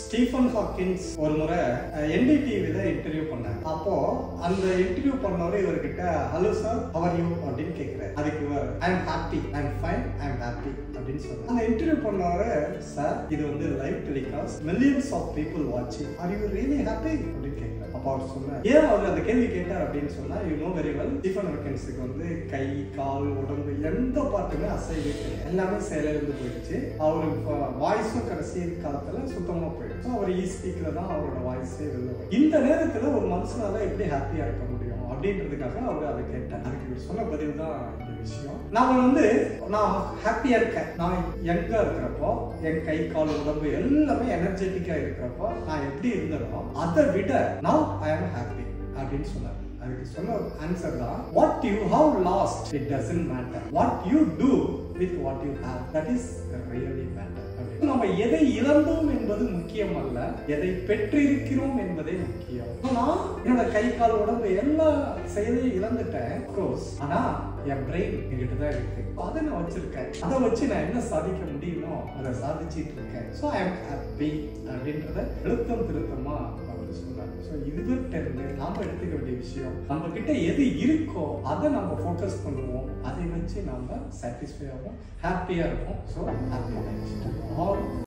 Stephen Hawkins ஒரு முறை என்டிடிவில interview பண்ணார் அப்போ அந்த இன்டர்வியூ பண்ணவர் இவர்கிட்ட ஹலோ சார் அவர் யூ அப்படின்னு கேட்கிறார் அதுக்கு இவர் I am happy I am fine I am happy அப்படின்னு சொன்னார் அந்த இன்டர்வியூ பண்ணவரு சார் இது வந்து live telecast millions of people வாட்சிங் ஆர் யூ ரியலி ஹாப்பி அப்படின்னு கேட்கிறார் அப்போ அவர் சொன்னார் ஏன் அவர் அந்த கேள்வி கேட்டார் அப்படின்னு சொன்னா you know very well Stephen ஹாக்கின்ஸுக்கு வந்து கை கால் உடம்பு எந்த பாட்டுமே அசைவே கிடையாது எல்லாமே செயலிழந்து போயிடுச்சு அவருக்கு வாய்ஸும் கடைசி காலத்துல சுத்தமா போயிடுச்சு அவர் ஈ ஸ்பீக்ல தான் அவரோட வாய்ஸே வெளில வரும். இந்த நேரத்துல ஒரு மனுஷனால எப்படி ஹாப்பியா இருக்க முடியும் அப்படின்றதுக்காக அவர் அதை கேட்டார் அதுக்கு இவர் சொன்ன பதில் தான் இந்த விஷயம் நான் வந்து நான் ஹாப்பியா இருக்கேன் நான் யங்கா இருக்கிறப்போ என் கை கால் உடம்பு எல்லாமே எனர்ஜெட்டிக்கா இருக்கிறப்போ நான் எப்படி இருந்தனோ அதை விட நவ் ஐ ஆம் ஹாப்பி அப்படின்னு சொன்னார் அதுக்கு சொன்ன ஆன்சர் தான் what you have lost it doesn't matter what you do with what you have that is really matter நம்ம எதை இழந்தோம் என்பது முக்கியம் அல்ல எதை பெற்றிருக்கிறோம் என்பதே முக்கியம் நான் என்னோட கை கால் உடம்பு எல்லா செயலையும் இழந்துட்டேன் கோர்ஸ் ஆனா என் பிரெயின் என்கிட்ட தான் இருக்கு அதை நான் வச்சிருக்கேன் அதை வச்சு நான் என்ன சாதிக்க முடியுமோ அதை சாதிச்சிட்டு இருக்கேன் ஸோ ஐ எம் ஹாப்பி அப்படின்றத அழுத்தம் திருத்தமா அவர் சொன்னார் ஸோ இதுகிட்ட இருந்து நாம எடுத்துக்க வேண்டிய விஷயம் நம்ம கிட்ட எது இருக்கோ அதை நம்ம ஃபோக்கஸ் பண்ணுவோம் அதை வச்சு நாம சாட்டிஸ்ஃபை ஆகும் ஹாப்பியா இருப்போம் ஸோ ஹாப்பி ஆல்